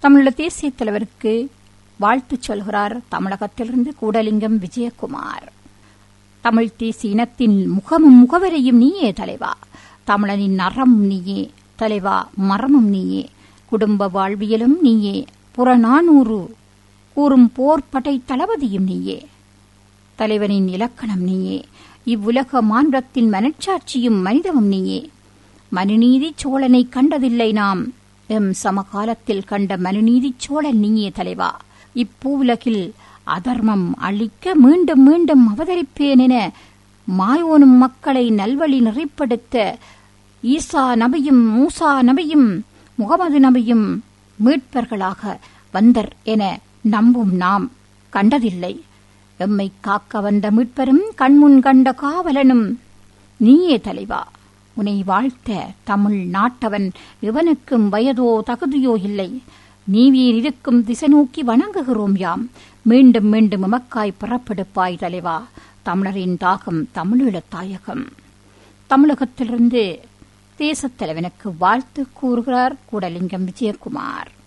தமிழீழ தேசிய தலைவருக்கு வாழ்த்து சொல்கிறார் தமிழகத்திலிருந்து கூடலிங்கம் விஜயகுமார் தமிழ் தேசிய இனத்தின் முகமும் முகவரையும் நீயே தலைவா தமிழனின் அறம் நீயே தலைவா மரமும் நீயே குடும்ப வாழ்வியலும் நீயே புறநானூறு கூறும் போர் படை தளபதியும் நீயே தலைவனின் இலக்கணம் நீயே இவ்வுலக மான்றத்தின் மனச்சாட்சியும் மனிதமும் நீயே மனுநீதி சோழனை கண்டதில்லை நாம் எம் சமகாலத்தில் கண்ட மனுநீதி சோழன் நீயே தலைவா இப்பூவுலகில் அதர்மம் அழிக்க மீண்டும் மீண்டும் அவதரிப்பேன் என மாயோனும் மக்களை நல்வழி நெறிப்படுத்த ஈசா நபியும் மூசா நபியும் முகமது நபியும் மீட்பர்களாக வந்தர் என நம்பும் நாம் கண்டதில்லை எம்மை காக்க வந்த மீட்பரும் கண்முன் கண்ட காவலனும் நீயே தலைவா உன்னை வாழ்த்த தமிழ் நாட்டவன் இவனுக்கும் வயதோ தகுதியோ இல்லை நீவீர் இருக்கும் திசை நோக்கி வணங்குகிறோம் யாம் மீண்டும் மீண்டும் எமக்காய் புறப்படுப்பாய் தலைவா தமிழரின் தாகம் தமிழீழத் தாயகம் தமிழகத்திலிருந்து தேசத் தலைவனுக்கு வாழ்த்து கூறுகிறார் கூடலிங்கம் விஜயகுமார்